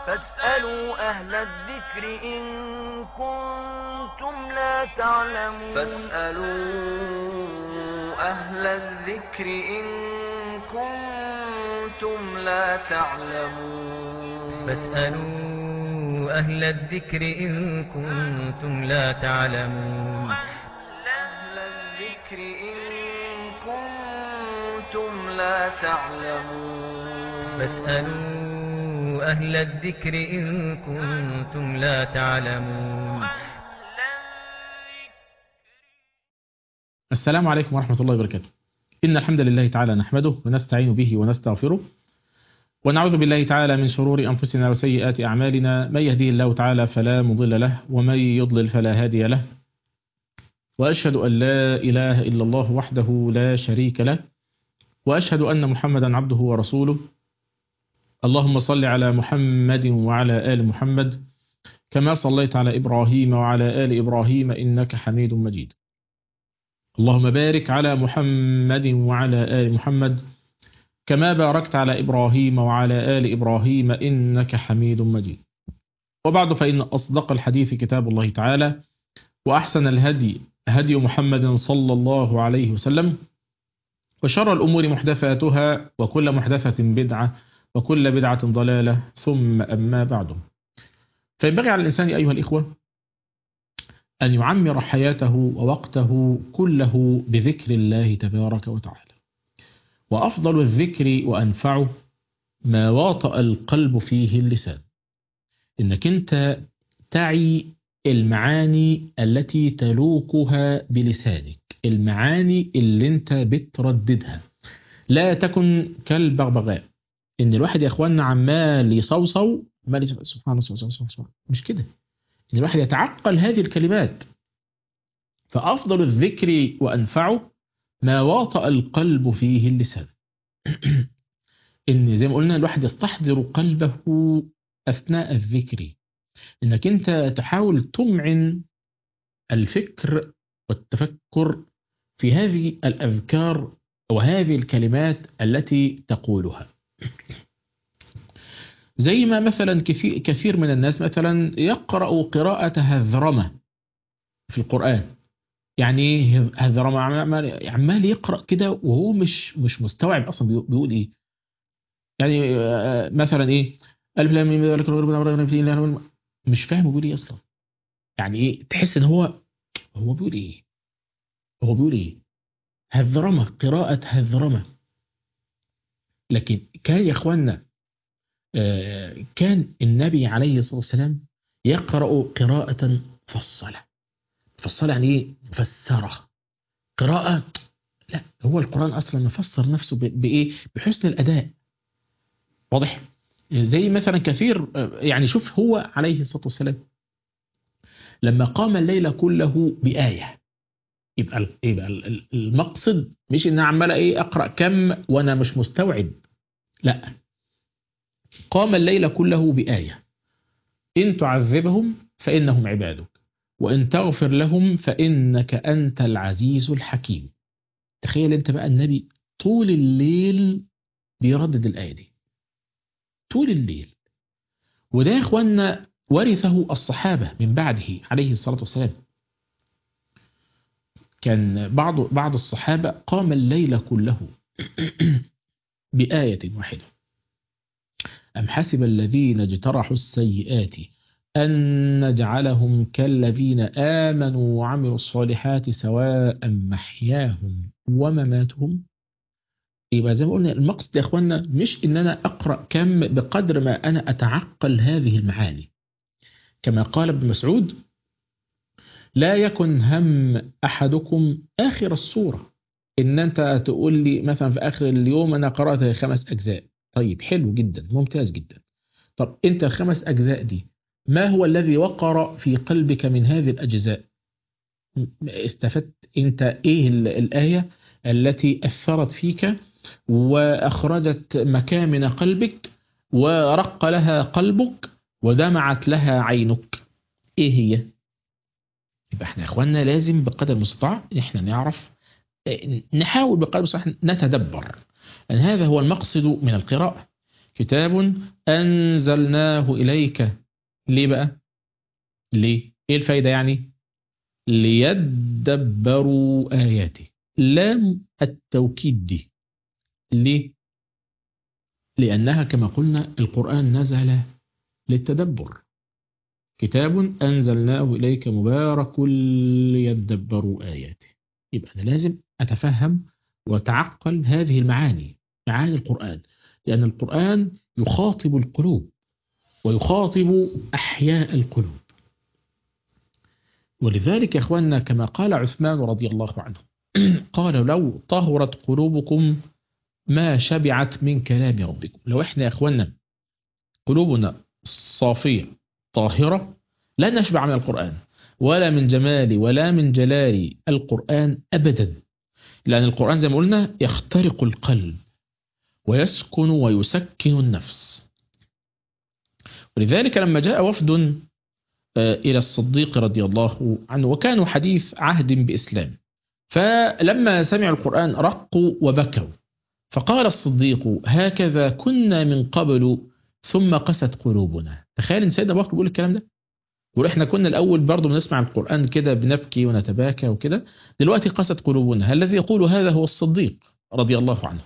فاسألوا أهل الذكر إن كنتم لا تعلمون فاسألوا أهل الذكر إن كنتم لا تعلمون فاسألوا أهل الذكر إن كنتم لا تعلمون أهل الذكر إن كنتم لا تعلمون فاسألوا أهل الذكر إن كنتم لا تعلمون السلام عليكم ورحمة الله وبركاته إن الحمد لله تعالى نحمده ونستعين به ونستغفره ونعوذ بالله تعالى من شرور أنفسنا وسيئات أعمالنا من يهديه الله تعالى فلا مضل له ومن يضلل فلا هادي له وأشهد أن لا إله إلا الله وحده لا شريك له وأشهد أن محمدا عبده ورسوله اللهم صل على محمد وعلى آل محمد كما صليت على إبراهيم وعلى آل إبراهيم إنك حميد مجيد اللهم بارك على محمد وعلى آل محمد كما باركت على إبراهيم وعلى آل إبراهيم إنك حميد مجيد وبعد فإن أصدق الحديث كتاب الله تعالى وأحسن الهدي هدي محمد صلى الله عليه وسلم وشر الأمور محدثاتها وكل محدثة بدعة وكل بدعة ضلالة ثم أما بعد فينبغي على الإنسان أيها الإخوة أن يعمر حياته ووقته كله بذكر الله تبارك وتعالى وأفضل الذكر وأنفعه ما واطأ القلب فيه اللسان إنك أنت تعي المعاني التي تلوكها بلسانك المعاني اللي أنت بترددها لا تكن كالبغبغاء إن الواحد يا إخواننا عمال يصوصو عمال يصوصو سبحان الله سبحان الله سبحان الله مش كده إن الواحد يتعقل هذه الكلمات فأفضل الذكر وأنفعه ما واطأ القلب فيه اللسان إن زي ما قلنا الواحد يستحضر قلبه أثناء الذكر إنك أنت تحاول تمعن الفكر والتفكر في هذه الأذكار وهذه الكلمات التي تقولها زي ما مثلا كثير من الناس مثلا يقرأ قراءة هذرمة في القرآن يعني ايه هذرمة عمال يقرأ كده وهو مش مش مستوعب أصلا بيقول إيه يعني مثلا إيه ألف لام ميم ذلك الغرب مش فاهم بيقول إيه أصلا يعني إيه تحس إن هو هو بيقول إيه هو بيقول إيه هذرمة قراءة هذرمة لكن كان يا إخواننا كان النبي عليه الصلاة والسلام يقرأ قراءة فصلة فصلة يعني ايه مفسرة قراءة لا هو القرآن أصلا مفسر نفسه بإيه بحسن الأداء واضح زي مثلا كثير يعني شوف هو عليه الصلاة والسلام لما قام الليل كله بآية يبقى يبقى المقصد مش ان عمال ايه اقرا كم وانا مش مستوعب لا قام الليل كله بآية إن تعذبهم فإنهم عبادك وإن تغفر لهم فإنك أنت العزيز الحكيم تخيل أنت بقى النبي طول الليل بيردد الآية دي طول الليل وده يا إخوانا ورثه الصحابة من بعده عليه الصلاة والسلام كان بعض بعض الصحابة قام الليل كله بآية واحدة أم حسب الذين اجترحوا السيئات أن نجعلهم كالذين آمنوا وعملوا الصالحات سواء محياهم ومماتهم يبقى زي ما قلنا المقصد يا أخوانا مش إن أنا أقرأ كم بقدر ما أنا أتعقل هذه المعاني كما قال ابن مسعود لا يكن هم أحدكم آخر الصورة إن أنت تقول لي مثلا في آخر اليوم أنا قرأت خمس أجزاء طيب حلو جدا ممتاز جدا طب انت الخمس اجزاء دي ما هو الذي وقر في قلبك من هذه الاجزاء استفدت انت ايه الايه التي اثرت فيك واخرجت مكامن قلبك ورق لها قلبك ودمعت لها عينك ايه هي يبقى احنا يا اخواننا لازم بقدر المستطاع احنا نعرف نحاول بقدر المستطاع نتدبر أن هذا هو المقصد من القراءة كتاب أنزلناه إليك ليه بقى ليه ايه الفايدة يعني ليدبروا آياته لام التوكيد دي ليه لأنها كما قلنا القرآن نزل للتدبر كتاب أنزلناه إليك مبارك ليدبروا آياته يبقى أنا لازم أتفهم وأتعقل هذه المعاني معاني القرآن لأن القرآن يخاطب القلوب ويخاطب أحياء القلوب ولذلك يا أخواننا كما قال عثمان رضي الله عنه قال لو طهرت قلوبكم ما شبعت من كلام ربكم لو احنا يا أخواننا قلوبنا صافية طاهرة لا نشبع من القرآن ولا من جمال ولا من جلال القرآن أبدا لأن القرآن زي ما قلنا يخترق القلب ويسكن ويسكن النفس ولذلك لما جاء وفد إلى الصديق رضي الله عنه وكانوا حديث عهد بإسلام فلما سمعوا القرآن رقوا وبكوا فقال الصديق هكذا كنا من قبل ثم قست قلوبنا تخيل ان سيدنا ابو بكر بيقول الكلام ده يقول احنا كنا الاول برضه بنسمع القران كده بنبكي ونتباكى وكده دلوقتي قست قلوبنا الذي يقول هذا هو الصديق رضي الله عنه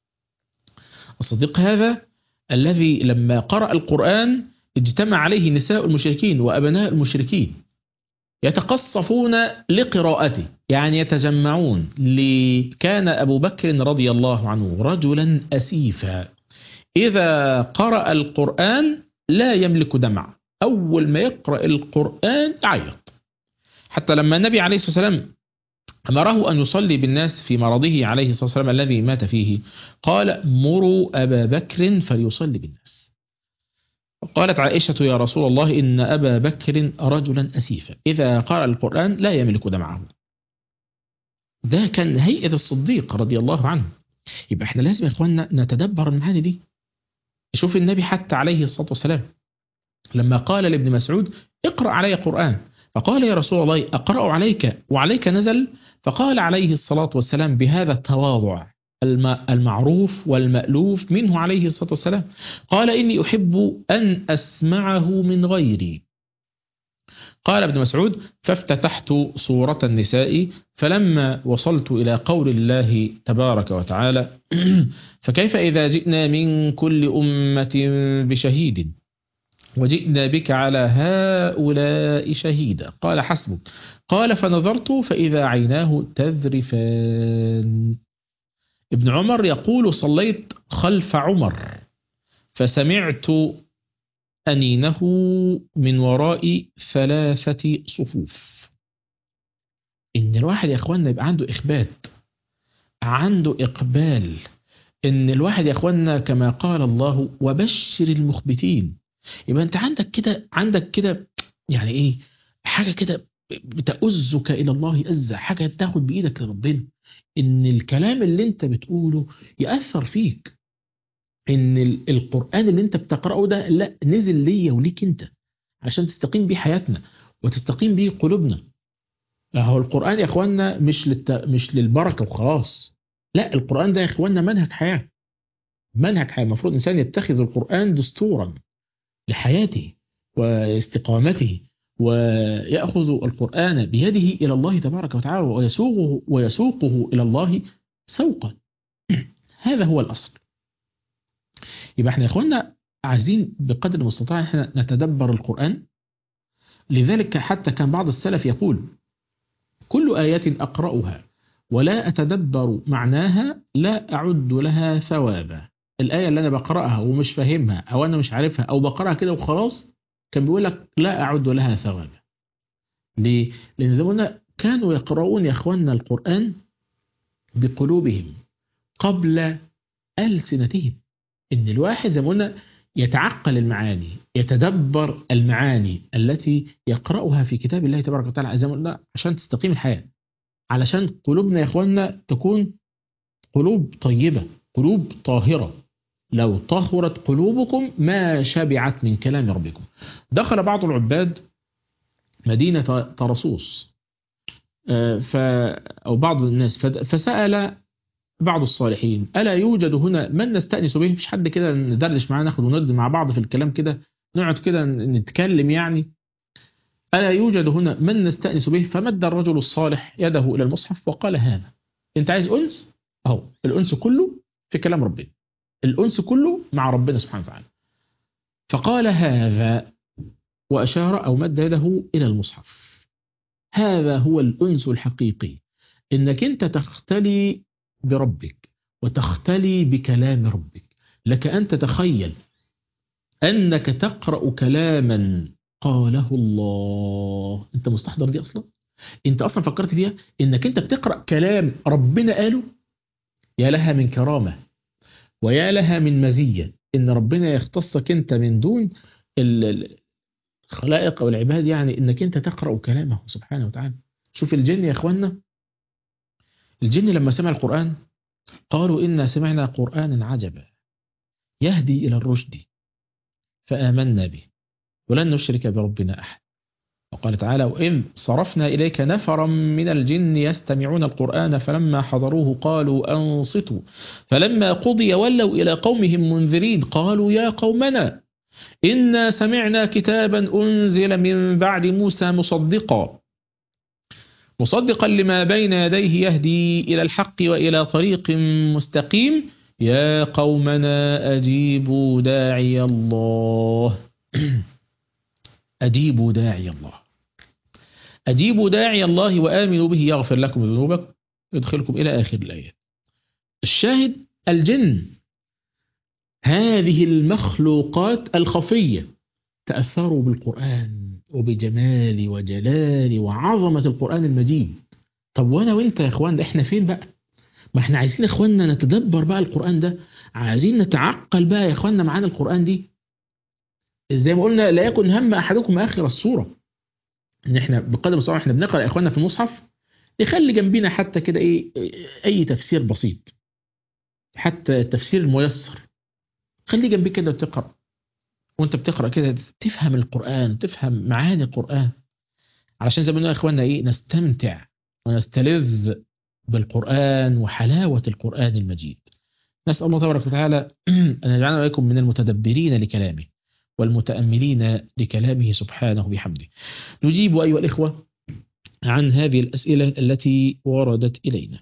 الصديق هذا الذي لما قرأ القرآن اجتمع عليه نساء المشركين وأبناء المشركين يتقصفون لقراءته يعني يتجمعون كان أبو بكر رضي الله عنه رجلا أسيفا إذا قرأ القرآن لا يملك دمع أول ما يقرأ القرآن يعيط حتى لما النبي عليه الصلاة والسلام أمره أن يصلي بالناس في مرضه عليه الصلاة والسلام الذي مات فيه قال مروا أبا بكر فليصلي بالناس قالت عائشة يا رسول الله إن أبا بكر رجلا أسيفا إذا قرأ القرآن لا يملك دمعه ده كان هيئة الصديق رضي الله عنه يبقى احنا لازم يا اخواننا نتدبر المعاني دي شوف النبي حتى عليه الصلاة والسلام لما قال لابن مسعود اقرأ علي قرآن فقال يا رسول الله أقرأ عليك وعليك نزل فقال عليه الصلاة والسلام بهذا التواضع المعروف والمألوف منه عليه الصلاة والسلام قال إني أحب أن أسمعه من غيري قال ابن مسعود فافتتحت سورة النساء فلما وصلت إلى قول الله تبارك وتعالى فكيف إذا جئنا من كل أمة بشهيد وجئنا بك على هؤلاء شهيدا قال حسبك قال فنظرت فإذا عيناه تذرفان ابن عمر يقول صليت خلف عمر فسمعت أنينه من وراء ثلاثة صفوف إن الواحد يا أخواننا يبقى عنده إخبات عنده إقبال إن الواحد يا أخواننا كما قال الله وبشر المخبتين يبقى أنت عندك كده عندك كده يعني إيه حاجة كده بتأزك إلى الله أزة حاجة تاخد بإيدك لربنا إن الكلام اللي أنت بتقوله يأثر فيك ان القرآن اللي انت بتقرأه ده لا نزل ليا وليك انت علشان تستقيم بيه حياتنا وتستقيم بيه قلوبنا هو القرآن يا اخوانا مش للت... مش للبركة وخلاص لا القرآن ده يا اخوانا منهج حياة منهج حياة المفروض الانسان يتخذ القرآن دستورا لحياته واستقامته ويأخذ القرآن بيده إلى الله تبارك وتعالى ويسوقه, ويسوقه إلى الله سوقا هذا هو الأصل يبقى احنا يا اخوانا عايزين بقدر المستطاع احنا نتدبر القرآن لذلك حتى كان بعض السلف يقول كل آيات أقرأها ولا أتدبر معناها لا أعد لها ثوابا الآية اللي أنا بقرأها ومش فاهمها أو أنا مش عارفها أو بقرأها كده وخلاص كان بيقول لك لا أعد لها ثوابا ليه؟ لأن زي ما قلنا كانوا يقرؤون يا أخواننا القرآن بقلوبهم قبل ألسنتهم ان الواحد زي ما قلنا يتعقل المعاني يتدبر المعاني التي يقرأها في كتاب الله تبارك وتعالى زي ما قلنا عشان تستقيم الحياة علشان قلوبنا يا اخواننا تكون قلوب طيبة قلوب طاهرة لو طهرت قلوبكم ما شبعت من كلام ربكم دخل بعض العباد مدينة طرسوس ف أو بعض الناس فسأل بعض الصالحين ألا يوجد هنا من نستأنس به مفيش حد كده ندردش معاه ناخد وندي مع بعض في الكلام كده نقعد كده نتكلم يعني ألا يوجد هنا من نستأنس به فمد الرجل الصالح يده إلى المصحف وقال هذا أنت عايز أنس أهو الأنس كله في كلام ربنا الأنس كله مع ربنا سبحانه وتعالى فقال هذا وأشار أو مد يده إلى المصحف هذا هو الأنس الحقيقي إنك أنت تختلي بربك وتختلي بكلام ربك لك أن تتخيل أنك تقرأ كلاما قاله الله أنت مستحضر دي أصلا أنت أصلا فكرت فيها إنك أنت بتقرأ كلام ربنا قاله يا لها من كرامة ويا لها من مزية إن ربنا يختصك أنت من دون الخلائق أو العباد يعني إنك أنت تقرأ كلامه سبحانه وتعالى شوف الجن يا إخوانا الجن لما سمع القرآن قالوا إنا سمعنا قرآنا عجبا يهدي إلى الرشد فآمنا به ولن نشرك بربنا أحد وقال تعالى وإذ صرفنا إليك نفرا من الجن يستمعون القرآن فلما حضروه قالوا أنصتوا فلما قضي ولوا إلى قومهم منذرين قالوا يا قومنا إنا سمعنا كتابا أنزل من بعد موسى مصدقا مصدقا لما بين يديه يهدي إلى الحق وإلى طريق مستقيم يا قومنا أجيبوا داعي الله أجيبوا داعي الله أجيبوا داعي الله وآمنوا به يغفر لكم ذنوبكم يدخلكم إلى آخر الآيات الشاهد الجن هذه المخلوقات الخفية تأثروا بالقرآن وبجمال وجلال وعظمة القرآن المجيد طب وانا وانت يا اخوان ده احنا فين بقى ما احنا عايزين يا اخواننا نتدبر بقى القرآن ده عايزين نتعقل بقى يا اخواننا معانا القرآن دي زي ما قلنا لا يكن هم احدكم اخر الصورة ان احنا بقدر الصورة احنا بنقرأ يا اخواننا في المصحف نخلي جنبنا حتى كده ايه اي تفسير بسيط حتى التفسير الميسر خليه جنبك كده وتقرأ وانت بتقرأ كده تفهم القرآن تفهم معاني القرآن علشان زي ما قلنا يا اخواننا ايه نستمتع ونستلذ بالقرآن وحلاوة القرآن المجيد نسأل الله تبارك وتعالى أن يجعلنا وإياكم من المتدبرين لكلامه والمتأملين لكلامه سبحانه بحمده نجيب أيها الإخوة عن هذه الأسئلة التي وردت إلينا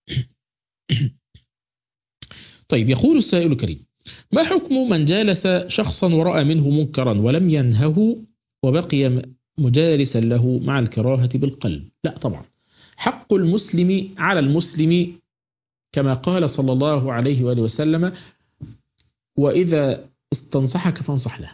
طيب يقول السائل الكريم ما حكم من جالس شخصا ورأى منه منكرا ولم ينهه وبقي مجالسا له مع الكراهة بالقلب لا طبعا حق المسلم على المسلم كما قال صلى الله عليه وآله وسلم وإذا استنصحك فانصح له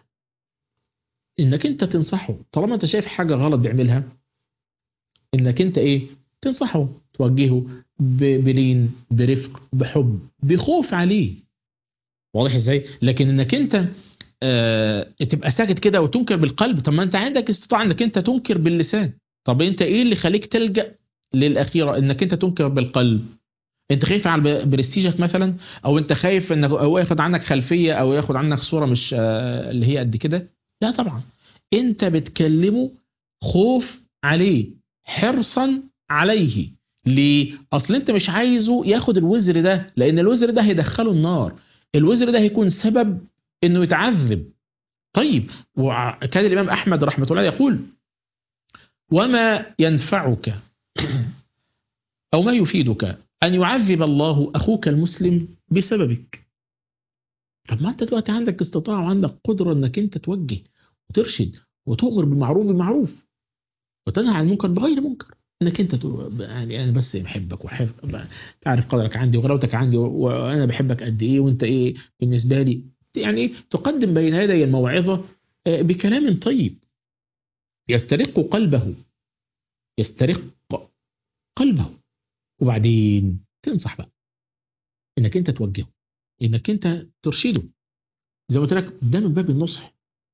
إنك أنت تنصحه طالما أنت شايف حاجة غلط بيعملها إنك أنت إيه تنصحه توجهه بلين برفق بحب بخوف عليه واضح ازاي لكن انك انت آه تبقى ساكت كده وتنكر بالقلب طب ما انت عندك استطاعه انك انت تنكر باللسان طب انت ايه اللي خليك تلجأ للاخيره انك انت تنكر بالقلب انت خايف على برستيجك مثلا او انت خايف انه هو ياخد عنك خلفيه او ياخد عنك صوره مش آه اللي هي قد كده لا طبعا انت بتكلمه خوف عليه حرصا عليه ليه اصل انت مش عايزه ياخد الوزر ده لان الوزر ده هيدخله النار الوزر ده هيكون سبب انه يتعذب طيب وكان الامام احمد رحمه الله يقول وما ينفعك او ما يفيدك ان يعذب الله اخوك المسلم بسببك طب ما انت دلوقتي عندك استطاعه وعندك قدره انك انت توجه وترشد وتؤمر بالمعروف بالمعروف وتنهى عن المنكر بغير منكر انك انت تقول يعني انا بس بحبك وحف تعرف قدرك عندي وغلاوتك عندي وانا بحبك قد ايه وانت ايه بالنسبه لي يعني ايه تقدم بين يدي الموعظه بكلام طيب يسترق قلبه يسترق قلبه وبعدين تنصح بقى انك انت توجهه انك انت ترشده زي ما قلت لك ده من باب النصح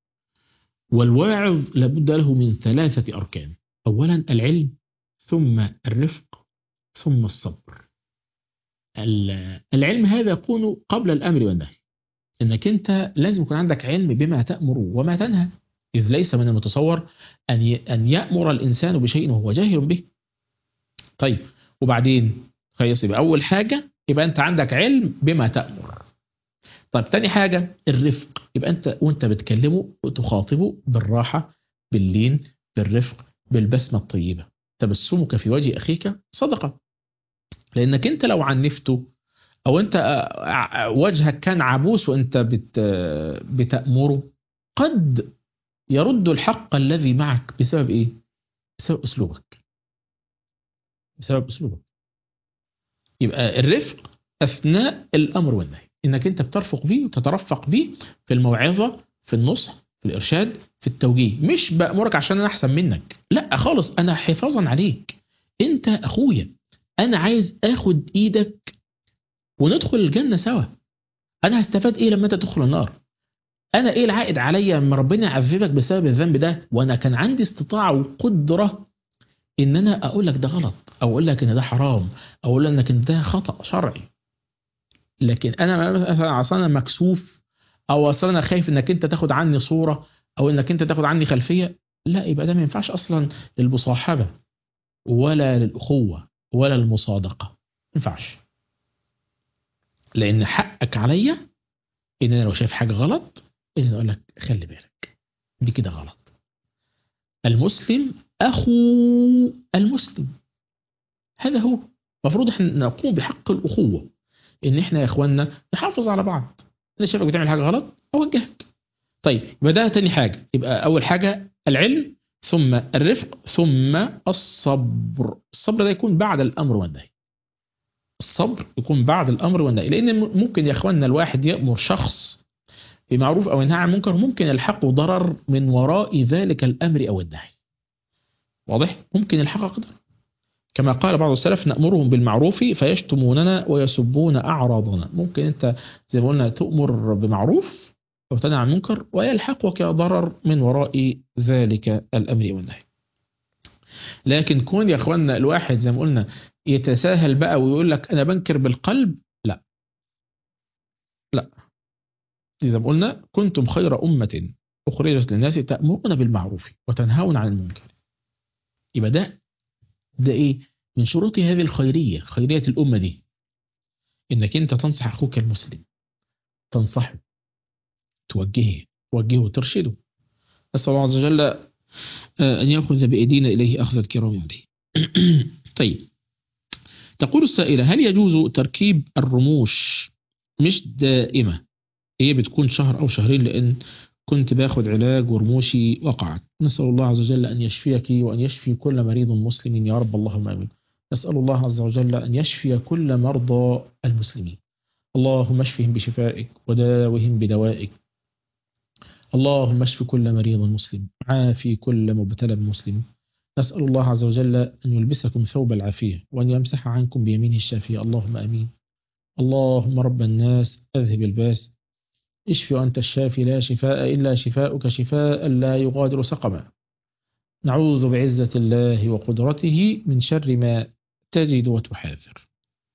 والواعظ لابد له من ثلاثه اركان اولا العلم ثم الرفق ثم الصبر العلم هذا يكون قبل الأمر والنهي انك انت لازم يكون عندك علم بما تأمر وما تنهى إذ ليس من المتصور أن أن يأمر الإنسان بشيء وهو جاهل به طيب وبعدين خيص يبقى أول حاجة يبقى انت عندك علم بما تأمر طيب تاني حاجة الرفق يبقى انت وانت بتكلمه وتخاطبه بالراحة باللين بالرفق بالبسمة الطيبة تبسمك في وجه أخيك صدقة لأنك انت لو عنفته أو انت آه، ع- وجهك كان عبوس وانت بت بتأمره قد يرد الحق الذي معك بسبب ايه؟ بسبب اسلوبك بسبب اسلوبك يبقى الرفق اثناء الامر والنهي انك انت بترفق بيه وتترفق بيه في الموعظه في النصح في الارشاد في التوجيه مش بامرك عشان انا احسن منك لا خالص انا حفاظا عليك انت اخويا انا عايز اخد ايدك وندخل الجنه سوا انا هستفاد ايه لما انت تدخل النار انا ايه العائد عليا لما ربنا يعذبك بسبب الذنب ده وانا كان عندي استطاعه وقدره ان انا اقول لك ده غلط او اقول لك ان ده حرام او اقول لك ان ده خطا شرعي لكن انا مثلا عشان انا مكسوف او اصلا انا خايف انك انت تاخد عني صوره او انك انت تاخد عني خلفيه لا يبقى ده ما ينفعش اصلا للمصاحبه ولا للاخوه ولا المصادقه ما ينفعش لان حقك عليا ان انا لو شايف حاجه غلط ان أنا اقول لك خلي بالك دي كده غلط المسلم اخو المسلم هذا هو المفروض احنا نقوم بحق الاخوه ان احنا يا اخواننا نحافظ على بعض انا شايفك بتعمل حاجه غلط اوجهك طيب يبقى ده تاني حاجه يبقى اول حاجه العلم ثم الرفق ثم الصبر الصبر ده يكون بعد الامر والنهي الصبر يكون بعد الامر والنهي لان ممكن يا اخواننا الواحد يامر شخص بمعروف او ينهى عن منكر ممكن يلحقه ضرر من وراء ذلك الامر او النهي واضح ممكن يلحقك ضرر كما قال بعض السلف نأمرهم بالمعروف فيشتموننا ويسبون أعراضنا ممكن أنت زي ما قلنا تؤمر بمعروف أو تنهى عن منكر ويلحقك ضرر من وراء ذلك الأمر والنهي لكن كون يا أخوانا الواحد زي ما قلنا يتساهل بقى ويقول لك أنا بنكر بالقلب لا لا زي ما قلنا كنتم خير أمة أخرجت للناس تأمرون بالمعروف وتنهون عن المنكر يبقى ده ده ايه من شروط هذه الخيرية خيرية الأمة دي إنك أنت تنصح أخوك المسلم تنصحه توجهه توجهه وترشده نسأل الله عز وجل أن يأخذ بأيدينا إليه أخذ الكرام عليه طيب تقول السائلة هل يجوز تركيب الرموش مش دائمة هي بتكون شهر أو شهرين لأن كنت باخد علاج ورموشي وقعت نسأل الله عز وجل أن يشفيك وأن يشفي كل مريض مسلم يا رب اللهم آمين نسأل الله عز وجل أن يشفي كل مرضى المسلمين اللهم اشفهم بشفائك وداوهم بدوائك اللهم اشف كل مريض مسلم عافي كل مبتلى مسلم نسأل الله عز وجل أن يلبسكم ثوب العافية وأن يمسح عنكم بيمينه الشافية اللهم أمين اللهم رب الناس أذهب الباس اشف وأنت الشافي لا شفاء إلا شفاءك شفاء لا يغادر سقما نعوذ بعزة الله وقدرته من شر ما تجد وتحاذر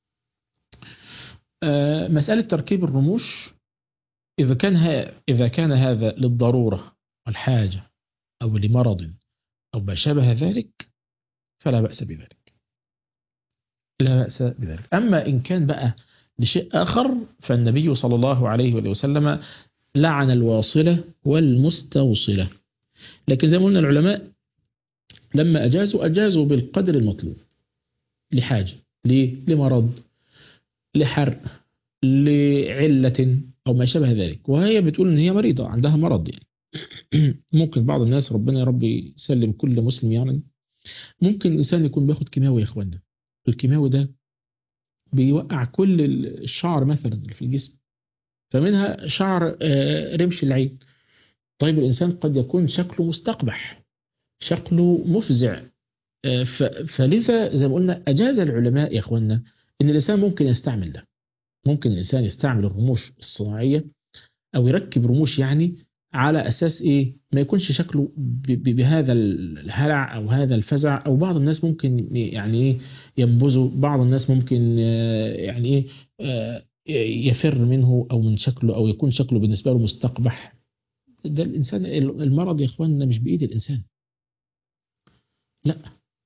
آه مسألة تركيب الرموش إذا كان, إذا كان هذا للضرورة والحاجة أو لمرض أو ما شابه ذلك فلا بأس بذلك لا بأس بذلك أما إن كان بقى لشيء آخر فالنبي صلى الله عليه وسلم لعن الواصلة والمستوصلة لكن زي ما قلنا العلماء لما أجازوا أجازوا بالقدر المطلوب لحاجة ليه؟ لمرض لحرق لعلة أو ما شابه ذلك وهي بتقول إن هي مريضة عندها مرض يعني ممكن بعض الناس ربنا يا رب يسلم كل مسلم يعني ممكن الإنسان يكون بياخد كيماوي يا إخوانا الكيماوي ده بيوقع كل الشعر مثلا في الجسم فمنها شعر رمش العين طيب الإنسان قد يكون شكله مستقبح شكله مفزع فلذا زي ما قلنا أجاز العلماء يا أخوانا إن الإنسان ممكن يستعمل ده ممكن الإنسان يستعمل الرموش الصناعية أو يركب رموش يعني على أساس إيه ما يكونش شكله بهذا الهلع أو هذا الفزع أو بعض الناس ممكن يعني إيه ينبذوا بعض الناس ممكن يعني إيه يفر منه أو من شكله أو يكون شكله بالنسبة له مستقبح ده الإنسان المرض يا إخواننا مش بإيد الإنسان لا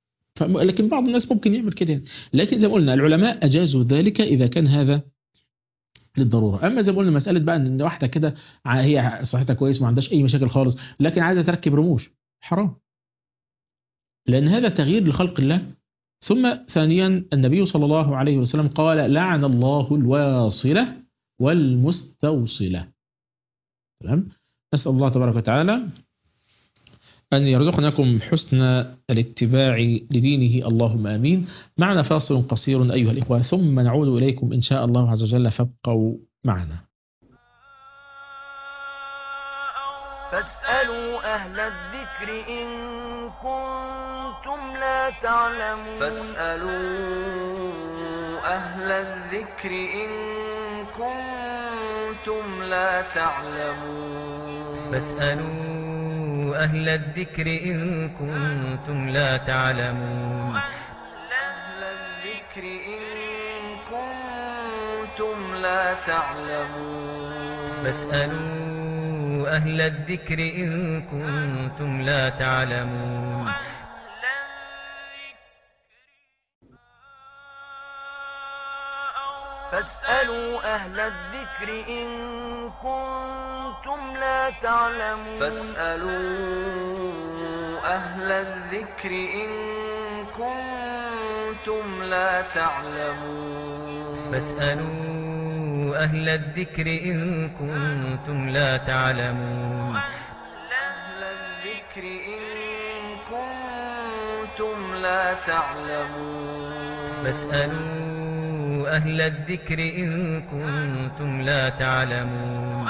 ف- لكن بعض الناس ممكن يعمل كده يعني. لكن زي ما قلنا العلماء اجازوا ذلك اذا كان هذا للضروره اما زي ما قلنا مساله بقى ان واحده كده ع- هي صحتها كويس ما عندهاش اي مشاكل خالص لكن عايزه تركب رموش حرام لان هذا تغيير لخلق الله ثم ثانيا النبي صلى الله عليه وسلم قال لعن الله الواصله والمستوصله تمام نسال الله تبارك وتعالى أن يرزقناكم حسن الاتباع لدينه اللهم آمين معنا فاصل قصير أيها الإخوة ثم نعود إليكم إن شاء الله عز وجل فابقوا معنا فاسألوا أهل الذكر إن كنتم لا تعلمون فاسألوا أهل الذكر إن كنتم لا تعلمون فاسألوا أهل الذكر إن كنتم لا تعلمون أهل الذكر إن كنتم لا تعلمون فاسألوا أهل الذكر إن كنتم لا تعلمون فاسألوا أهل الذكر إن كنتم لا تعلمون فاسألوا أهل الذكر إن كنتم لا تعلمون فاسألوا أهل الذكر إن كنتم لا تعلمون أهل الذكر إن كنتم لا تعلمون فاسألوا أهل الذكر إن كنتم لا تعلمون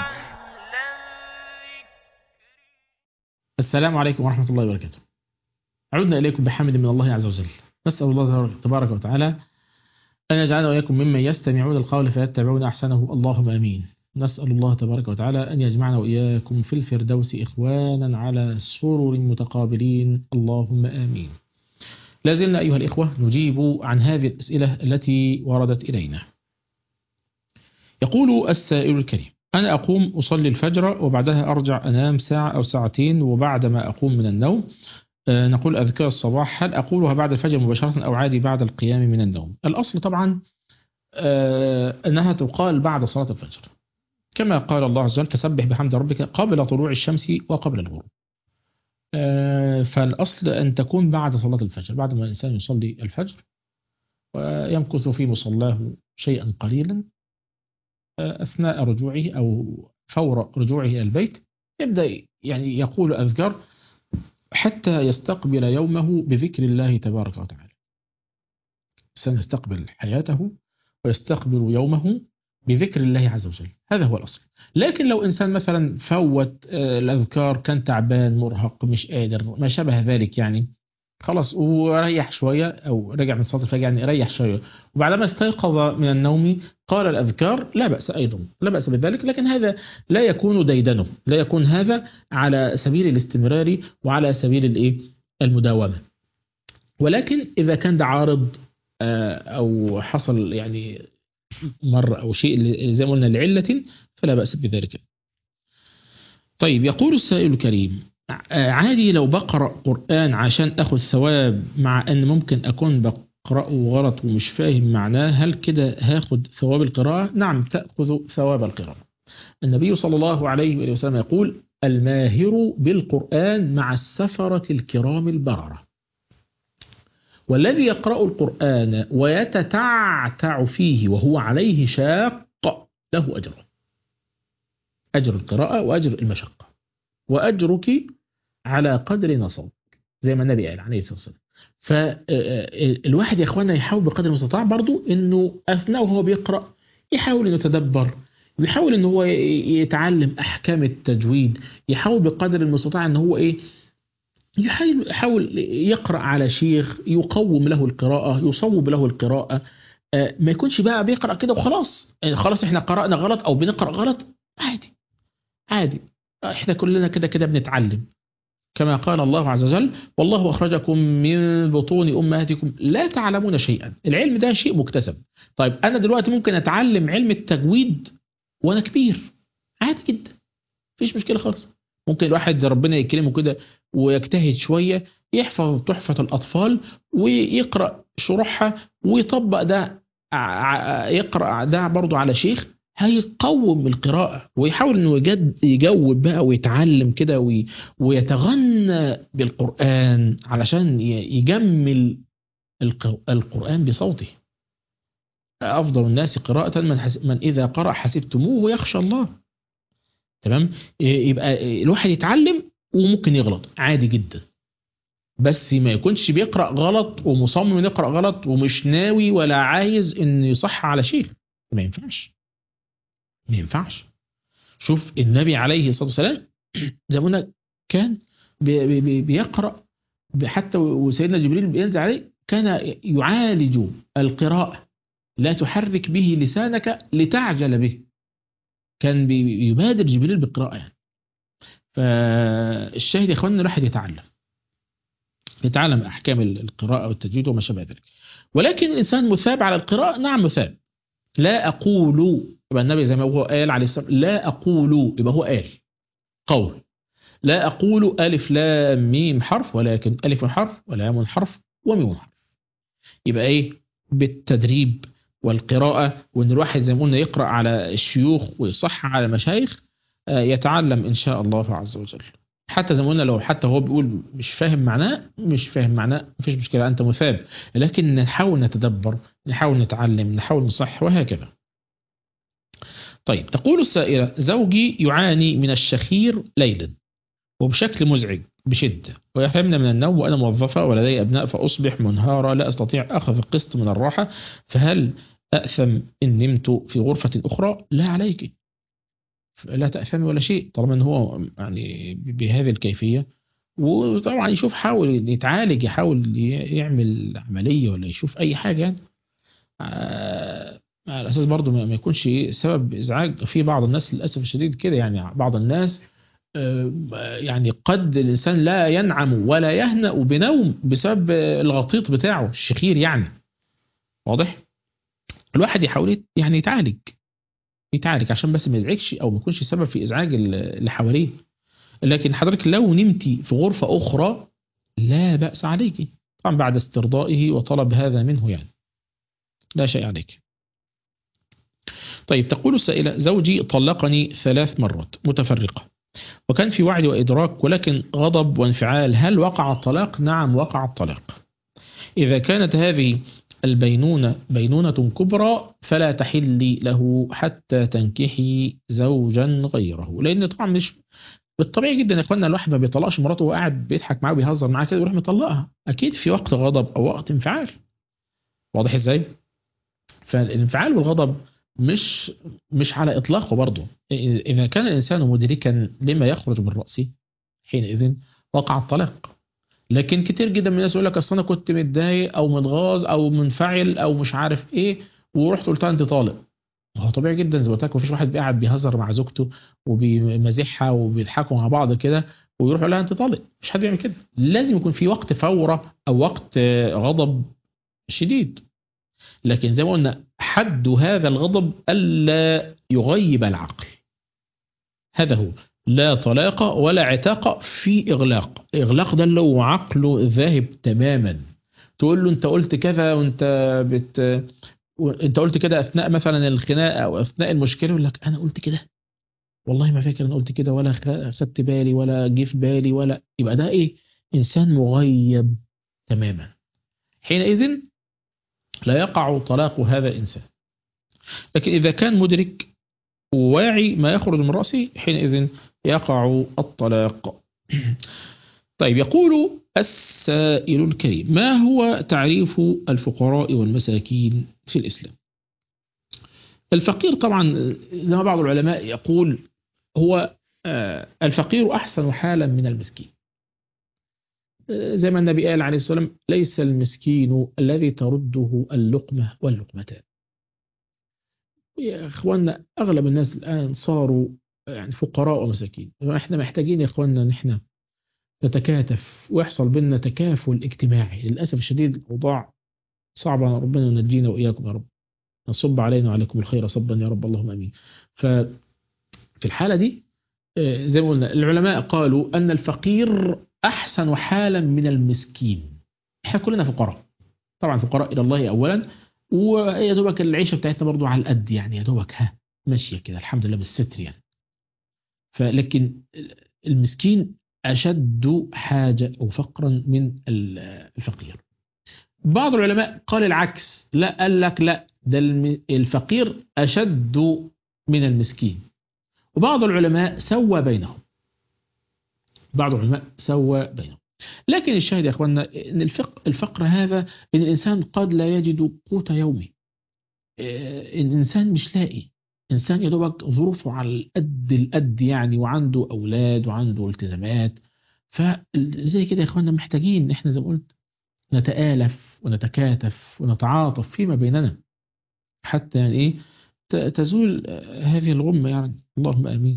السلام عليكم ورحمة الله وبركاته عدنا إليكم بحمد من الله عز وجل نسأل الله تبارك وتعالى أن يجعلنا وإياكم ممن يستمعون القول فيتبعون أحسنه اللهم آمين نسأل الله تبارك وتعالى أن يجمعنا وإياكم في الفردوس إخوانا على سرر متقابلين اللهم آمين لازلنا أيها الإخوة نجيب عن هذه الأسئلة التي وردت إلينا يقول السائل الكريم أنا أقوم أصلي الفجر وبعدها أرجع أنام ساعة أو ساعتين وبعدما أقوم من النوم آه، نقول أذكار الصباح هل أقولها بعد الفجر مباشرة أو عادي بعد القيام من النوم الأصل طبعا آه، أنها تقال بعد صلاة الفجر كما قال الله عز وجل فسبح بحمد ربك قبل طلوع الشمس وقبل الغروب آه، فالأصل أن تكون بعد صلاة الفجر بعد ما الإنسان يصلي الفجر ويمكث في مصلاه شيئا قليلا آه، أثناء رجوعه أو فور رجوعه إلى البيت يبدأ يعني يقول أذكار حتى يستقبل يومه بذكر الله تبارك وتعالى سنستقبل حياته ويستقبل يومه بذكر الله عز وجل هذا هو الأصل لكن لو إنسان مثلا فوت آه، الأذكار كان تعبان مرهق مش قادر ما شابه ذلك يعني خلاص وريح شوية أو رجع من صلاة الفجر يعني ريح شوية وبعدما استيقظ من النوم قال الأذكار لا بأس أيضا لا بأس بذلك لكن هذا لا يكون ديدنه لا يكون هذا على سبيل الاستمرار وعلى سبيل الإيه المداومة ولكن إذا كان ده عارض آه، أو حصل يعني مرة أو شيء ل- زي ما قلنا لعلة فلا بأس بذلك طيب يقول السائل الكريم آه، عادي لو بقرأ قرآن عشان أخذ ثواب مع أن ممكن أكون بقرأه غلط ومش فاهم معناه هل كده هاخد ثواب القراءة؟ نعم تأخذ ثواب القراءة النبي صلى الله عليه وآله وسلم يقول الماهر بالقرآن مع السفرة الكرام البررة والذي يقرأ القرآن ويتتعتع فيه وهو عليه شاق له أجر أجر القراءة وأجر المشقة وأجرك على قدر نصبك زي ما النبي قال عليه الصلاة والسلام فالواحد يا اخوانا يحاول بقدر المستطاع برضو انه اثناء وهو بيقرا يحاول انه يتدبر يحاول ان هو يتعلم احكام التجويد يحاول بقدر المستطاع ان هو ايه يحاول يحاول يقرا على شيخ يقوم له القراءه يصوب له القراءه آه، ما يكونش بقى بيقرا كده وخلاص يعني خلاص احنا قرانا غلط او بنقرا غلط عادي عادي احنا كلنا كده كده بنتعلم كما قال الله عز وجل والله أخرجكم من بطون أمهاتكم لا تعلمون شيئا العلم ده شيء مكتسب طيب أنا دلوقتي ممكن أتعلم علم التجويد وأنا كبير عادي جدا مفيش مشكلة خالص ممكن الواحد ربنا يكرمه كده ويجتهد شوية يحفظ تحفة الأطفال ويقرأ شروحها ويطبق ده ع- يقرأ ده برضه على شيخ هيقوم القراءة ويحاول انه يجد يجود بقى ويتعلم كده وي- ويتغنى بالقرآن علشان ي- يجمل الق- القرآن بصوته أفضل الناس قراءة من, حس... من إذا قرأ حسبتموه يخشى الله تمام يبقى الواحد يتعلم وممكن يغلط عادي جدا بس ما يكونش بيقرأ غلط ومصمم إنه يقرأ غلط ومش ناوي ولا عايز إنه يصح على شيخ ما ينفعش ما ينفعش شوف النبي عليه الصلاة والسلام زي ما قلنا كان بي بي بي بيقرأ حتى وسيدنا جبريل بينزل عليه كان يعالج القراءة لا تحرك به لسانك لتعجل به كان بي- يبادر جبريل بالقراءة يعني فالشاهد يا اخواننا الواحد يتعلم يتعلم احكام القراءة والتجويد وما شابه ذلك ولكن الانسان مثاب على القراءة نعم مثاب لا اقول يبقى النبي زي ما هو قال عليه الصلاة والسلام لا اقول يبقى هو قال قول لا اقول الف لام ميم حرف ولكن الف حرف ولام حرف وميم حرف يبقى ايه بالتدريب والقراءة وان الواحد زي ما قلنا يقرأ على الشيوخ ويصح على المشايخ آه، يتعلم ان شاء الله عز وجل حتى زي ما قلنا لو حتى هو بيقول مش فاهم معناه مش فاهم معناه مفيش مشكلة انت مثاب لكن نحاول نتدبر نحاول نتعلم نحاول نصح وهكذا طيب تقول السائلة زوجي يعاني من الشخير ليلا وبشكل مزعج بشدة ويحرمنا من النوم وأنا موظفة ولدي أبناء فأصبح منهارة لا أستطيع أخذ قسط من الراحة فهل أأثم إن نمت في غرفة أخرى لا عليك لا تأثمي ولا شيء طالما أن هو يعني بهذه الكيفية وطبعا يشوف حاول يتعالج يحاول يعمل عملية ولا يشوف أي حاجة يعني آه، على أساس برضو ما ما يكونش سبب إزعاج في بعض الناس للأسف الشديد كده يعني بعض الناس آه، يعني قد الإنسان لا ينعم ولا يهنأ بنوم بسبب الغطيط بتاعه الشخير يعني واضح الواحد يحاول يعني يتعالج يتعالج عشان بس ما يزعجش او ما يكونش سبب في ازعاج اللي حواليه لكن حضرتك لو نمتي في غرفة اخرى لا بأس عليك طبعا بعد استرضائه وطلب هذا منه يعني لا شيء عليك طيب تقول السائلة زوجي طلقني ثلاث مرات متفرقة وكان في وعي وإدراك ولكن غضب وانفعال هل وقع الطلاق؟ نعم وقع الطلاق إذا كانت هذه البينونة بينونة كبرى فلا تحل له حتى تنكحي زوجا غيره لأن طبعا مش بالطبيعي جدا يا اخوانا الواحد ما بيطلقش مراته وهو قاعد بيضحك معاه وبيهزر معاه كده ويروح مطلقها اكيد في وقت غضب او وقت انفعال واضح ازاي فالانفعال والغضب مش مش على اطلاقه برضه اذا كان الانسان مدركا لما يخرج من راسه حينئذ وقع الطلاق لكن كتير جدا من الناس يقول لك اصل انا كنت متضايق او متغاظ او منفعل او مش عارف ايه ورحت قلت لها انت طالق هو طبيعي جدا زي ما قلت لك مفيش واحد قاعد بيهزر مع زوجته وبيمازحها وبيضحكوا مع بعض كده ويروح يقول لها انت طالق مش حد بيعمل كده لازم يكون في وقت فوره او وقت غضب شديد لكن زي ما قلنا حد هذا الغضب الا يغيب العقل هذا هو لا طلاق ولا عتاق في إغلاق إغلاق ده اللي هو عقله ذاهب تماما تقول له أنت قلت كذا وأنت بت انت قلت كده اثناء مثلا الخناقه او اثناء المشكله يقول لك انا قلت كده والله ما فاكر انا قلت كده ولا خدت بالي ولا جه في بالي ولا يبقى ده ايه انسان مغيب تماما حينئذ لا يقع طلاق هذا الانسان لكن اذا كان مدرك وواعي ما يخرج من راسه حينئذ يقع الطلاق طيب يقول السائل الكريم ما هو تعريف الفقراء والمساكين في الإسلام الفقير طبعا زي ما بعض العلماء يقول هو الفقير أحسن حالا من المسكين زي ما النبي قال عليه الصلاة والسلام ليس المسكين الذي ترده اللقمة واللقمتان يا إخواننا أغلب الناس الآن صاروا يعني فقراء ومساكين احنا محتاجين يا إخواننا نحن نتكاتف ويحصل بيننا تكافل اجتماعي للأسف الشديد الأوضاع صعبة ربنا ينجينا وإياكم يا رب نصب علينا وعليكم الخير صبا يا رب اللهم أمين ففي الحالة دي زي ما قلنا العلماء قالوا أن الفقير أحسن حالا من المسكين احنا كلنا فقراء طبعا فقراء إلى الله أولا ويا دوبك العيشة بتاعتنا برضو على القد يعني يا دوبك ها ماشية كده الحمد لله بالستر يعني فلكن المسكين أشد حاجة أو فقرا من الفقير بعض العلماء قال العكس لا قال لك لا ده الم- الفقير أشد من المسكين وبعض العلماء سوى بينهم بعض العلماء سوى بينهم لكن الشاهد يا اخواننا ان الفقر, الفقر هذا ان الانسان قد لا يجد قوت يومه إيه، ان الانسان مش لاقي انسان يا دوبك ظروفه على القد القد يعني وعنده اولاد وعنده التزامات فزي كده يا اخواننا محتاجين احنا زي ما قلت نتآلف ونتكاتف ونتعاطف فيما بيننا حتى يعني ايه ت- تزول آه، هذه الغمة يعني اللهم امين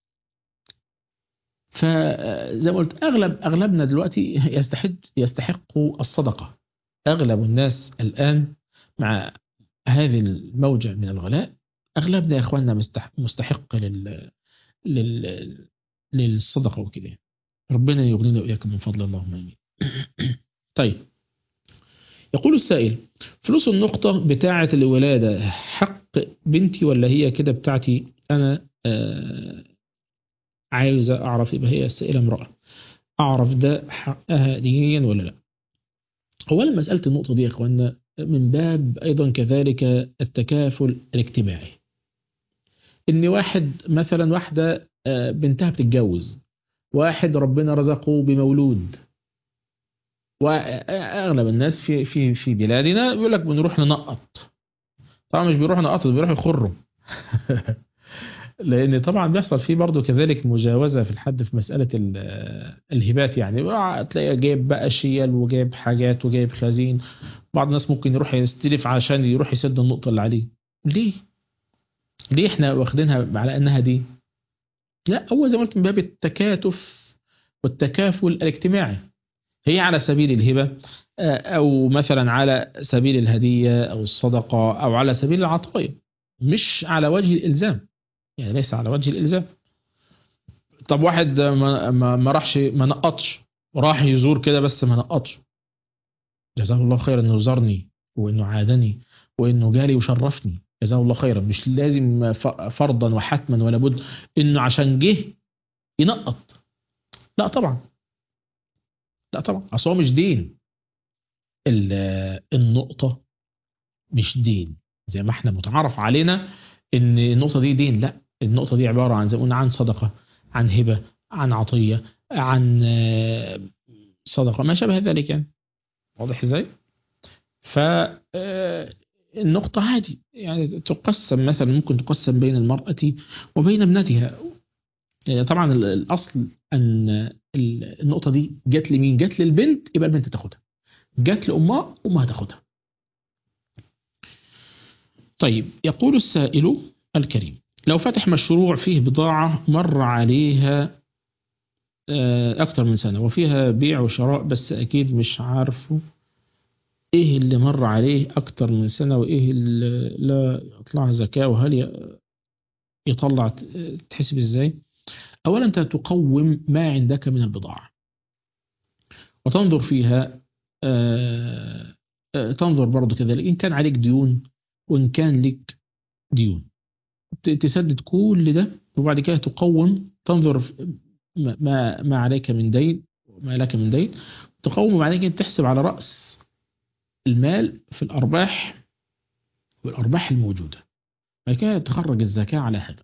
فزي ما قلت اغلب اغلبنا دلوقتي يستحق يستحق الصدقة اغلب الناس الان مع هذه الموجة من الغلاء اغلبنا يا اخواننا مستح- مستحق لل لل للصدقة وكده ربنا يغنينا واياكم من فضل اللهم امين طيب يقول السائل فلوس النقطة بتاعة الولادة حق بنتي ولا هي كده بتاعتي أنا آه عايزة أعرف يبقى هي السائلة امرأة أعرف ده حقها دينيا ولا لا أولا مسألة النقطة دي يا أخوانا من باب أيضا كذلك التكافل الاجتماعي إن واحد مثلا واحدة آه، بنتها بتتجوز واحد ربنا رزقه بمولود واغلب الناس في في في بلادنا بيقول لك بنروح ننقط طبعا مش بيروحوا نقطوا بيروحوا يخروا لان طبعا بيحصل فيه برضه كذلك مجاوزه في الحد في مساله ال- الهبات يعني تلاقي جايب بقى شيل وجايب حاجات وجايب خزين بعض الناس ممكن يروح يستلف عشان يروح يسد النقطه اللي عليه ليه؟ ليه احنا واخدينها على انها دي؟ لا هو زي ما قلت من باب التكاتف والتكافل الاجتماعي هي على سبيل الهبة آه، أو مثلا على سبيل الهدية أو الصدقة أو على سبيل العطايا مش على وجه الإلزام يعني ليس على وجه الإلزام طب واحد ما, ما, ما راحش ما نقطش راح يزور كده بس ما نقطش جزاه الله خيرا انه زارني وانه عادني وانه جالي وشرفني جزاه الله خيرا مش لازم ف- فرضا وحتما ولا بد انه عشان جه ينقط لا طبعا لا طبعا اصل هو مش دين ال- النقطة مش دين زي ما احنا متعارف علينا ان النقطة دي دين لا النقطة دي عبارة عن زي ما قلنا عن صدقة عن هبة عن عطية عن آه، صدقة ما شابه ذلك يعني واضح ازاي ف آه، النقطة عادي يعني تقسم مثلا ممكن تقسم بين المرأة وبين ابنتها يعني طبعا ال- الأصل أن ال- النقطة دي جت لمين؟ جت للبنت يبقى البنت تاخدها. جت لأمها أمها تاخدها. طيب يقول السائل الكريم لو فتح مشروع فيه بضاعة مر عليها آه، أكتر من سنة وفيها بيع وشراء بس أكيد مش عارفه إيه اللي مر عليه أكتر من سنة وإيه اللي لا يطلع زكاة وهل ي- يطلع تحسب إزاي؟ أولا أنت تقوم ما عندك من البضاعة وتنظر فيها آه، آه، تنظر برضو كذلك إن كان عليك ديون وإن كان لك ديون ت- تسدد كل ده وبعد كده تقوم تنظر في ما- ما ما عليك من دين وما لك من دين تقوم وبعد كده تحسب على رأس المال في الأرباح والأرباح الموجودة بعد كده تخرج الزكاة على هذا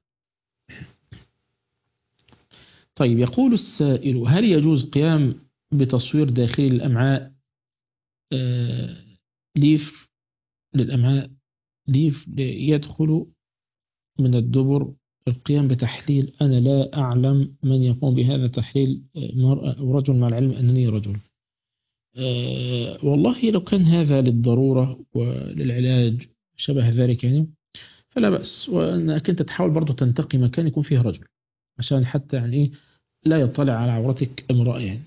طيب يقول السائل هل يجوز قيام بتصوير داخل الأمعاء آه، ليف للأمعاء ليف يدخل من الدبر القيام بتحليل أنا لا أعلم من يقوم بهذا التحليل آه، مرأة أو رجل مع العلم أنني رجل آه، والله لو كان هذا للضرورة وللعلاج شبه ذلك يعني فلا بأس وأنك أنت تحاول برضو تنتقي مكان يكون فيه رجل عشان حتى يعني إيه لا يطلع على عورتك امرأة يعني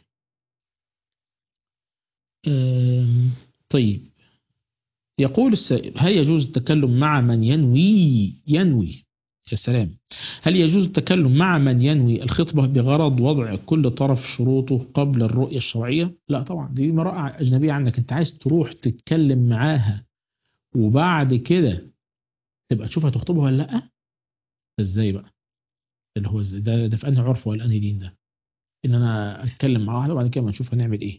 آم، طيب يقول السائل هل يجوز التكلم مع من ينوي ينوي يا سلام هل يجوز التكلم مع من ينوي الخطبة بغرض وضع كل طرف شروطه قبل الرؤية الشرعية لا طبعا دي امرأة أجنبية عنك أنت عايز تروح تتكلم معاها وبعد كده تبقى تشوف هتخطبها ولا لا ازاي بقى اللي هو ازاي ده, ده في انهي عرف ولا انهي دين ده ان انا اتكلم مع واحده وبعد كده ما نشوف هنعمل ايه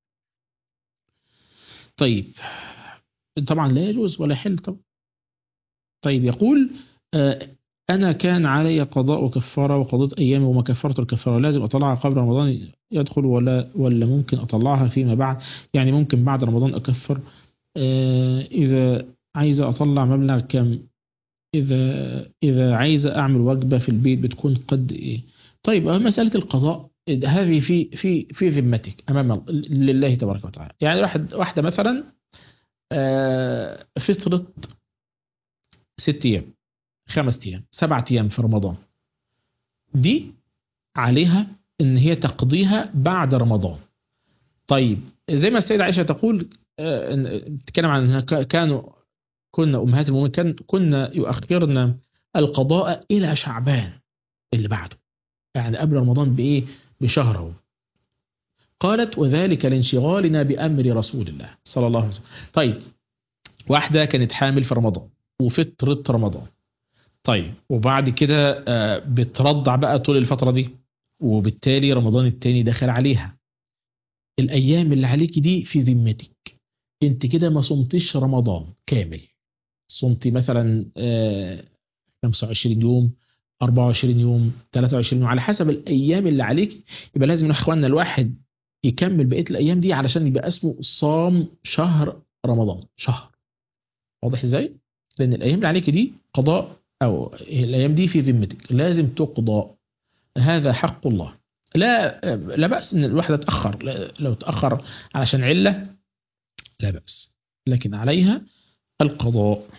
طيب طبعا لا يجوز ولا يحل طبعا طيب يقول آه انا كان علي قضاء كفاره وقضيت ايامي وما كفرت الكفاره لازم اطلعها قبل رمضان يدخل ولا ولا ممكن اطلعها فيما بعد يعني ممكن بعد رمضان اكفر آه اذا عايزه اطلع مبلغ كم إذا إذا عايزة أعمل وجبة في البيت بتكون قد إيه؟ طيب أه مسألة القضاء هذه في في في ذمتك أمام ال- لله تبارك وتعالى، يعني واحد واحدة مثلا آه، فطرت ست أيام خمس أيام سبعة أيام في رمضان دي عليها إن هي تقضيها بعد رمضان. طيب زي ما السيدة عائشة تقول آه، إن- بتتكلم عن إنها ك- كانوا كنا أمهات المؤمنين كان كنا يؤخرن القضاء إلى شعبان اللي بعده يعني قبل رمضان بإيه بشهر اهو قالت وذلك لانشغالنا بأمر رسول الله صلى الله عليه وسلم طيب واحدة كانت حامل في رمضان وفطرة رمضان طيب وبعد كده آه، بترضع بقى طول الفترة دي وبالتالي رمضان التاني دخل عليها الأيام اللي عليك دي في ذمتك انت كده ما صمتش رمضان كامل صمتي مثلا آه، 25 يوم 24 يوم 23 يوم على حسب الايام اللي عليك يبقى لازم يا اخواننا الواحد يكمل بقيه الايام دي علشان يبقى اسمه صام شهر رمضان شهر واضح ازاي لان الايام اللي عليك دي قضاء او الايام دي في ذمتك لازم تقضى هذا حق الله لا لا باس ان الواحده تاخر لا- لو تاخر علشان عله لا باس لكن عليها القضاء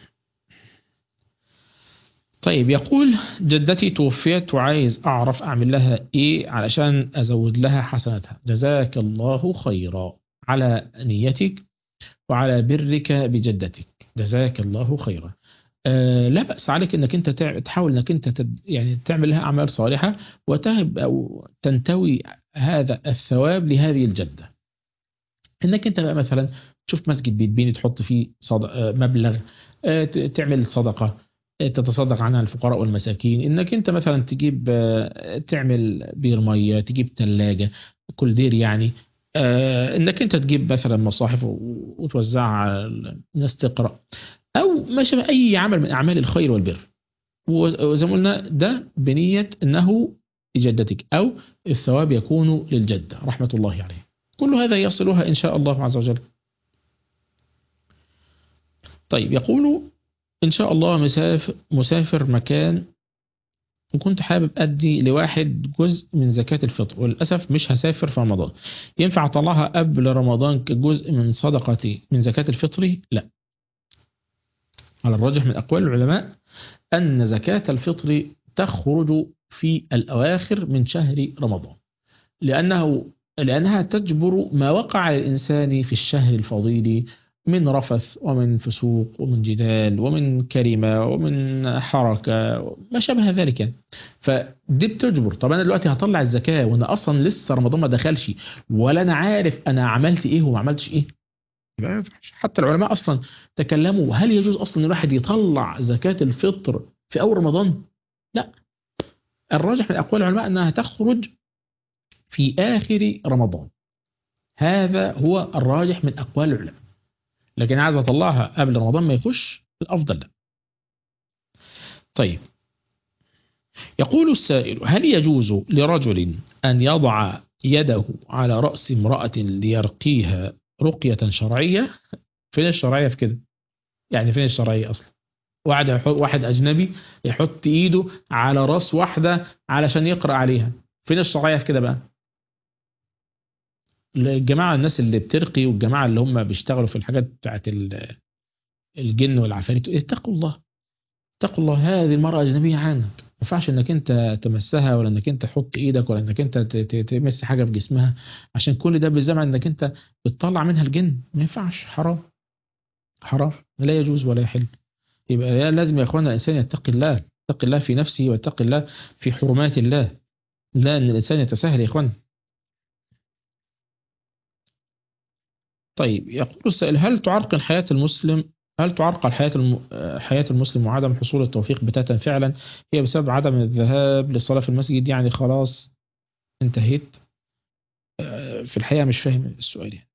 طيب يقول جدتي توفيت وعايز أعرف أعمل لها إيه علشان أزود لها حسناتها جزاك الله خيرا على نيتك وعلى برك بجدتك جزاك الله خيرا آه لا بأس عليك انك انت تع- تحاول انك انت تد يعني تعمل لها اعمال صالحه وتهب او تنتوي هذا الثواب لهذه الجده. انك انت بقى مثلا تشوف مسجد بيتبني تحط فيه صد... آه، مبلغ آه، ت- تعمل صدقه آه، تتصدق عنها الفقراء والمساكين انك انت مثلا تجيب آه، تعمل بير ميه تجيب ثلاجه كل دير يعني آه، انك انت تجيب مثلا مصاحف و- وتوزعها على الناس تقرا او ما شابه اي عمل من اعمال الخير والبر و- وزي ما قلنا ده بنيه انه لجدتك او الثواب يكون للجده رحمه الله عليه كل هذا يصلها ان شاء الله عز وجل طيب يقول إن شاء الله مسافر, مسافر مكان وكنت حابب أدي لواحد جزء من زكاة الفطر وللأسف مش هسافر في رمضان ينفع أطلعها قبل رمضان كجزء من صدقتي من زكاة الفطر لا على الراجح من أقوال العلماء أن زكاة الفطر تخرج في الأواخر من شهر رمضان لأنه لأنها تجبر ما وقع للإنسان في الشهر الفضيل من رفث ومن فسوق ومن جدال ومن كلمة ومن حركة ما شابه ذلك يعني. فدي بتجبر طب أنا دلوقتي هطلع الزكاة وأنا أصلا لسه رمضان ما دخلش ولا أنا عارف أنا عملت إيه وما عملتش إيه يبقى ما ينفعش. حتى العلماء أصلا تكلموا هل يجوز أصلا الواحد يطلع زكاة الفطر في أول رمضان لا الراجح من أقوال العلماء أنها تخرج في آخر رمضان هذا هو الراجح من أقوال العلماء لكن عايز أطلعها قبل رمضان ما يخش الأفضل لا طيب يقول السائل هل يجوز لرجل أن يضع يده على رأس امرأة ليرقيها رقية شرعية فين الشرعية في كده يعني فين الشرعية أصلا واحد يحط واحد أجنبي يحط إيده على رأس واحدة علشان يقرأ عليها فين الشرعية في كده بقى الجماعة الناس اللي بترقي والجماعة اللي هم بيشتغلوا في الحاجات بتاعت ال- الجن والعفاريت اتقوا الله اتقوا الله هذه المرأة أجنبية عنك ما ينفعش انك انت تمسها ولا انك انت تحط ايدك ولا انك انت ت- ت- تمس حاجة في جسمها عشان كل ده بالزمن انك انت بتطلع منها الجن ما ينفعش حرام حرام لا يجوز ولا يحل يبقى لازم يا اخوانا الانسان يتقي الله اتق الله في نفسه واتق الله في حرمات الله لا أن الإنسان يتساهل يا إخوان طيب يقول السائل هل تعرقل حياة المسلم هل تعرقل حياة الم... حياة المسلم وعدم حصول التوفيق بتاتا فعلا هي بسبب عدم الذهاب للصلاة في المسجد يعني خلاص انتهيت آه، في الحقيقة مش فاهم السؤال يعني.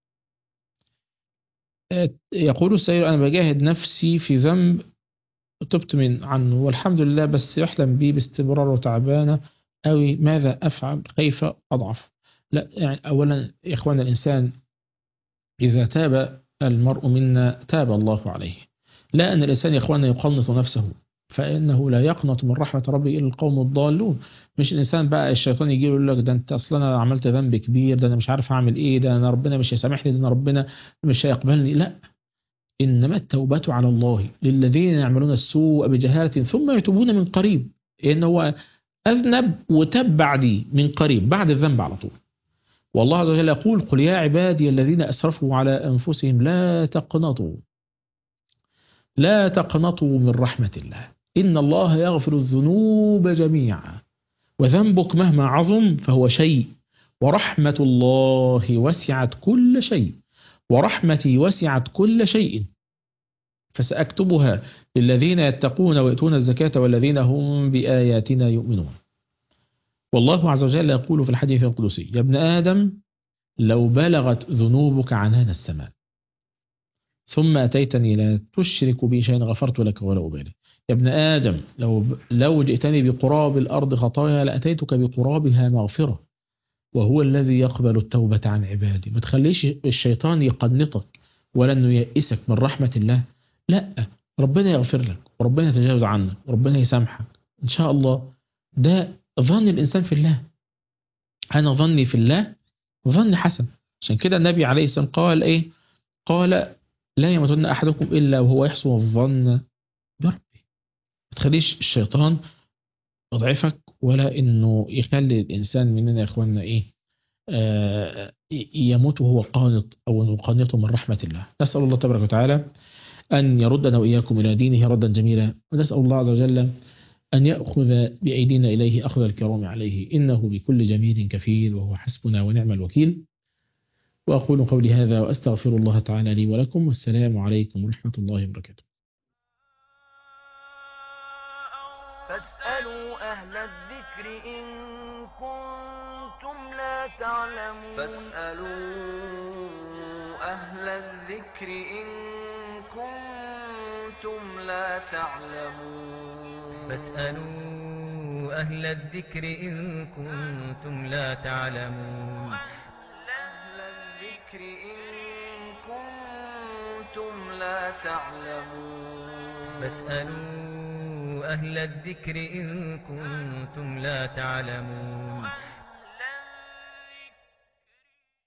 آه، يقول السائل أنا بجاهد نفسي في ذنب تبت من عنه والحمد لله بس يحلم بي باستمرار وتعبانة أوي ماذا أفعل كيف أضعف لا يعني أولا يا إخوان الإنسان إذا تاب المرء منا تاب الله عليه لا أن الإنسان يا إخواننا يقنط نفسه فإنه لا يقنط من رحمة ربه إلا القوم الضالون مش الإنسان بقى الشيطان يجي له يقول لك ده أنت أصلا أنا عملت ذنب كبير ده أنا مش عارف أعمل إيه ده أنا ربنا مش هيسامحني ده أنا ربنا مش هيقبلني لا إنما التوبة على الله للذين يعملون السوء بجهالة ثم يتوبون من قريب إن هو أذنب وتاب بعدي من قريب بعد الذنب على طول والله عز وجل يقول قل يا عبادي الذين أسرفوا على أنفسهم لا تقنطوا لا تقنطوا من رحمة الله إن الله يغفر الذنوب جميعا وذنبك مهما عظم فهو شيء ورحمة الله وسعت كل شيء ورحمتي وسعت كل شيء فسأكتبها للذين يتقون ويؤتون الزكاة والذين هم بآياتنا يؤمنون والله عز وجل يقول في الحديث القدسي يا ابن آدم لو بلغت ذنوبك عنان السماء ثم أتيتني لا تشرك بي شيئا غفرت لك ولا أبالي يا ابن آدم لو لو جئتني بقراب الأرض خطايا لأتيتك بقرابها مغفرة وهو الذي يقبل التوبة عن عباده ما تخليش الشيطان يقنطك ولا أنه يئسك من رحمة الله لا ربنا يغفر لك وربنا يتجاوز عنك وربنا يسامحك إن شاء الله ده ظن الإنسان في الله أنا ظني في الله ظن حسن عشان كده النبي عليه السلام قال إيه قال لا يموتن أحدكم إلا وهو يحسن الظن بربه ما تخليش الشيطان يضعفك ولا إنه يخلي الإنسان مننا يا إخواننا إيه آه يموت وهو قانط أو يقانط من رحمة الله نسأل الله تبارك وتعالى أن يردنا وإياكم إلى دينه ردا جميلا ونسأل الله عز وجل أن يأخذ بأيدينا إليه أخذ الكرام عليه إنه بكل جميل كفيل وهو حسبنا ونعم الوكيل وأقول قولي هذا وأستغفر الله تعالى لي ولكم والسلام عليكم ورحمة الله وبركاته فاسألوا أهل الذكر إن كنتم لا تعلمون فاسألوا أهل الذكر إن كنتم لا تعلمون فاسألوا أهل الذكر إن كنتم لا تعلمون أهل الذكر إن كنتم لا تعلمون فاسألوا أهل الذكر إن كنتم لا تعلمون